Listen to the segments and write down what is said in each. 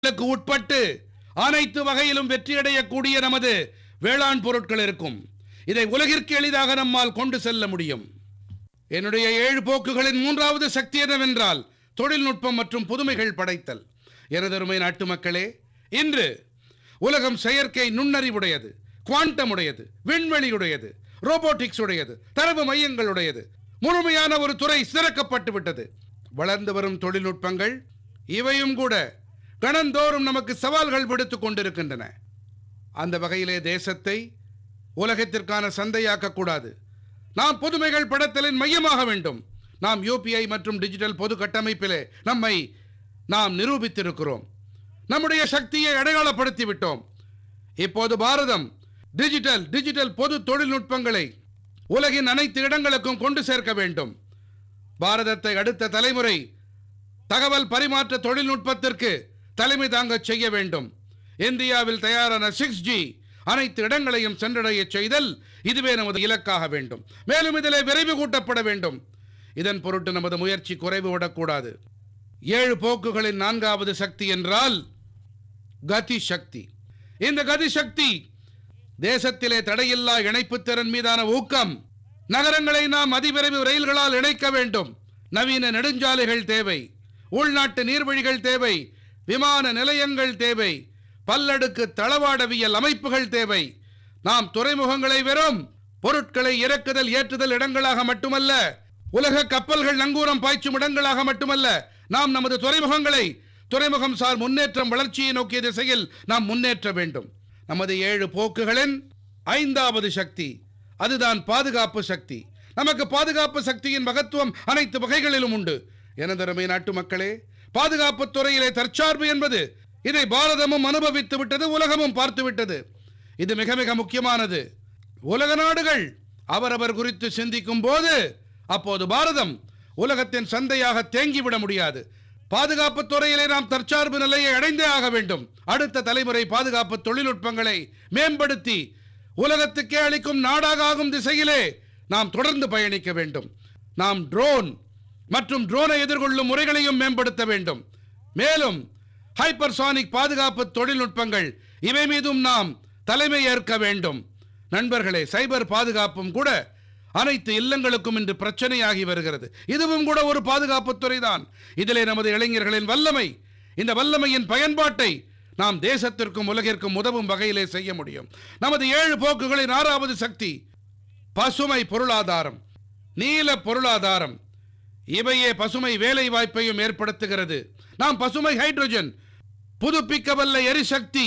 க்கு உட்பட்டு அனைத்து வகையிலும் வெற்றியடையக்கூடிய நமது வேளாண் பொருட்கள் இருக்கும் இதை உலகிற்கு எளிதாக நம்மால் கொண்டு செல்ல முடியும் என்னுடைய ஏழு போக்குகளின் மூன்றாவது சக்தி என்னவென்றால் தொழில்நுட்பம் மற்றும் புதுமைகள் படைத்தல் எனதருமை நாட்டு மக்களே இன்று உலகம் செயற்கை நுண்ணறிவுடையது குவாண்டம் உடையது விண்வெளியுடையது ரோபோட்டிக்ஸ் உடையது தரவு மையங்களுடையது முழுமையான ஒரு துறை சிறக்கப்பட்டு விட்டது வளர்ந்து வரும் தொழில்நுட்பங்கள் இவையும் கூட கணந்தோறும் நமக்கு சவால்கள் விடுத்துக் கொண்டிருக்கின்றன அந்த வகையிலே தேசத்தை உலகத்திற்கான சந்தையாக்க கூடாது நாம் புதுமைகள் படத்தலின் மையமாக வேண்டும் நாம் யூபிஐ மற்றும் டிஜிட்டல் பொது கட்டமைப்பிலே நம்மை நாம் நிரூபித்திருக்கிறோம் நம்முடைய சக்தியை அடையாளப்படுத்தி விட்டோம் இப்போது பாரதம் டிஜிட்டல் டிஜிட்டல் பொது தொழில்நுட்பங்களை உலகின் அனைத்து இடங்களுக்கும் கொண்டு சேர்க்க வேண்டும் பாரதத்தை அடுத்த தலைமுறை தகவல் பரிமாற்ற தொழில்நுட்பத்திற்கு தலைமை தாங்கச் செய்ய வேண்டும் இந்தியாவில் தயாரான சிக்ஸ் ஜி அனைத்து இடங்களையும் சென்றடைய செய்தல் இதுவே நமது இலக்காக வேண்டும் மேலும் இதிலே விரைவு கூட்டப்பட வேண்டும் இதன் பொருட்டு நமது முயற்சி குறைவு விடக்கூடாது ஏழு போக்குகளின் நான்காவது சக்தி என்றால் கதி சக்தி இந்த கதி சக்தி தேசத்திலே தடையில்லா இணைப்புத் திறன் மீதான ஊக்கம் நகரங்களை நாம் அதிவிரைவு ரயில்களால் இணைக்க வேண்டும் நவீன நெடுஞ்சாலைகள் தேவை உள்நாட்டு நீர்வழிகள் தேவை விமான நிலையங்கள் தேவை பல்லடுக்கு தளவாடவியல் அமைப்புகள் தேவை நாம் துறைமுகங்களை வெறும் பொருட்களை இறக்குதல் ஏற்றுதல் இடங்களாக மட்டுமல்ல உலக கப்பல்கள் நங்கூரம் பாய்ச்சும் இடங்களாக மட்டுமல்ல நாம் நமது துறைமுகங்களை துறைமுகம் சார் முன்னேற்றம் வளர்ச்சியை நோக்கிய திசையில் நாம் முன்னேற்ற வேண்டும் நமது ஏழு போக்குகளின் ஐந்தாவது சக்தி அதுதான் பாதுகாப்பு சக்தி நமக்கு பாதுகாப்பு சக்தியின் மகத்துவம் அனைத்து வகைகளிலும் உண்டு எனதருமை நாட்டு மக்களே பாதுகாப்பு துறையிலே தற்சார்பு என்பது இதை பாரதமும் அனுபவித்து விட்டது உலகமும் பார்த்து விட்டது இது மிக மிக முக்கியமானது உலக நாடுகள் அவரவர் குறித்து சிந்திக்கும் போது அப்போது பாரதம் உலகத்தின் சந்தையாக தேங்கிவிட முடியாது பாதுகாப்பு துறையிலே நாம் தற்சார்பு நிலையை அடைந்தே ஆக வேண்டும் அடுத்த தலைமுறை பாதுகாப்பு தொழில்நுட்பங்களை மேம்படுத்தி உலகத்துக்கே அளிக்கும் நாடாக ஆகும் திசையிலே நாம் தொடர்ந்து பயணிக்க வேண்டும் நாம் ட்ரோன் மற்றும் ட்ரோனை எதிர்கொள்ளும் முறைகளையும் மேம்படுத்த வேண்டும் மேலும் ஹைப்பர்சானிக் பாதுகாப்பு தொழில்நுட்பங்கள் இவை மீதும் நாம் தலைமை ஏற்க வேண்டும் நண்பர்களே சைபர் பாதுகாப்பும் கூட அனைத்து இல்லங்களுக்கும் இன்று பிரச்சனையாகி வருகிறது இதுவும் கூட ஒரு பாதுகாப்பு துறைதான் இதிலே நமது இளைஞர்களின் வல்லமை இந்த வல்லமையின் பயன்பாட்டை நாம் தேசத்திற்கும் உலகிற்கும் உதவும் வகையிலே செய்ய முடியும் நமது ஏழு போக்குகளின் ஆறாவது சக்தி பசுமை பொருளாதாரம் நீல பொருளாதாரம் இவையே பசுமை வேலை வாய்ப்பையும் ஏற்படுத்துகிறது நாம் பசுமை ஹைட்ரஜன் புதுப்பிக்கவல்ல எரிசக்தி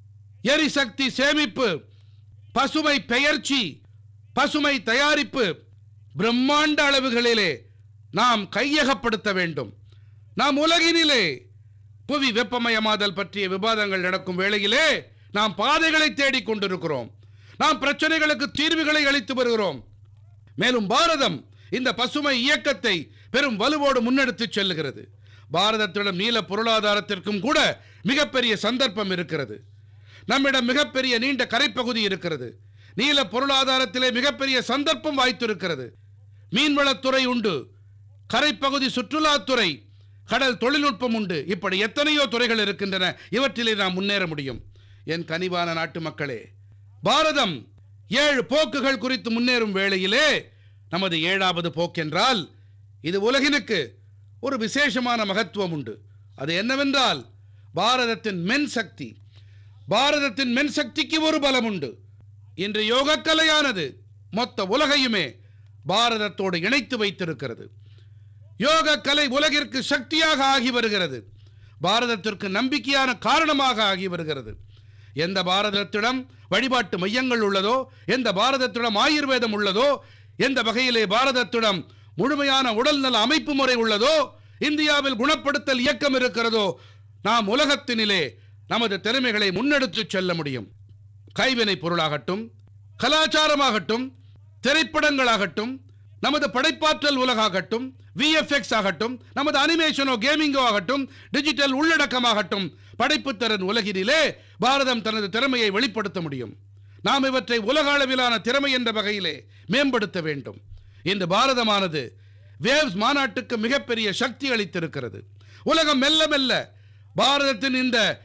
எரிசக்தி சேமிப்பு பசுமை பெயர்ச்சி பசுமை தயாரிப்பு பிரம்மாண்ட அளவுகளிலே நாம் கையகப்படுத்த வேண்டும் நாம் உலகினிலே புவி வெப்பமயமாதல் பற்றிய விவாதங்கள் நடக்கும் வேளையிலே நாம் பாதைகளை தேடிக் கொண்டிருக்கிறோம் நாம் பிரச்சனைகளுக்கு தீர்வுகளை அளித்து வருகிறோம் மேலும் பாரதம் இந்த பசுமை இயக்கத்தை பெரும் வலுவோடு முன்னெடுத்துச் செல்லுகிறது பாரதத்திடம் நீல பொருளாதாரத்திற்கும் கூட மிகப்பெரிய சந்தர்ப்பம் இருக்கிறது நம்மிடம் மிகப்பெரிய நீண்ட கரைப்பகுதி இருக்கிறது நீல பொருளாதாரத்திலே மிகப்பெரிய சந்தர்ப்பம் வாய்த்திருக்கிறது மீன்வளத்துறை உண்டு கரைப்பகுதி சுற்றுலாத்துறை கடல் தொழில்நுட்பம் உண்டு இப்படி எத்தனையோ துறைகள் இருக்கின்றன இவற்றிலே நாம் முன்னேற முடியும் என் கனிவான நாட்டு மக்களே பாரதம் ஏழு போக்குகள் குறித்து முன்னேறும் வேளையிலே நமது ஏழாவது போக்கென்றால் இது உலகினுக்கு ஒரு விசேஷமான மகத்துவம் உண்டு அது என்னவென்றால் பாரதத்தின் மென் சக்தி பாரதத்தின் மென் சக்திக்கு ஒரு பலம் உண்டு இன்று யோகக்கலையானது மொத்த உலகையுமே பாரதத்தோடு இணைத்து வைத்திருக்கிறது யோக கலை உலகிற்கு சக்தியாக ஆகி வருகிறது பாரதத்திற்கு நம்பிக்கையான காரணமாக ஆகி வருகிறது எந்த பாரதத்திடம் வழிபாட்டு மையங்கள் உள்ளதோ எந்த பாரதத்திடம் ஆயுர்வேதம் உள்ளதோ எந்த வகையிலே பாரதத்திடம் முழுமையான உடல்நல அமைப்பு முறை உள்ளதோ இந்தியாவில் குணப்படுத்தல் இயக்கம் இருக்கிறதோ நாம் உலகத்தினிலே நமது திறமைகளை முன்னெடுத்துச் செல்ல முடியும் கைவினை பொருளாகட்டும் கலாச்சாரமாகட்டும் திரைப்படங்களாகட்டும் நமது படைப்பாற்றல் உலகாகட்டும் விஎஃப்எக்ஸ் ஆகட்டும் நமது அனிமேஷனோ கேமிங்கோ ஆகட்டும் டிஜிட்டல் உள்ளடக்கமாகட்டும் படைப்புத்திறன் உலகினிலே பாரதம் தனது திறமையை வெளிப்படுத்த முடியும் நாம் இவற்றை உலக அளவிலான திறமை என்ற வகையிலே மேம்படுத்த வேண்டும் இந்த பாரதமானது வேவ்ஸ் மாநாட்டுக்கு மிகப்பெரிய சக்தி அளித்திருக்கிறது உலகம் மெல்ல மெல்ல பாரதத்தின் இந்த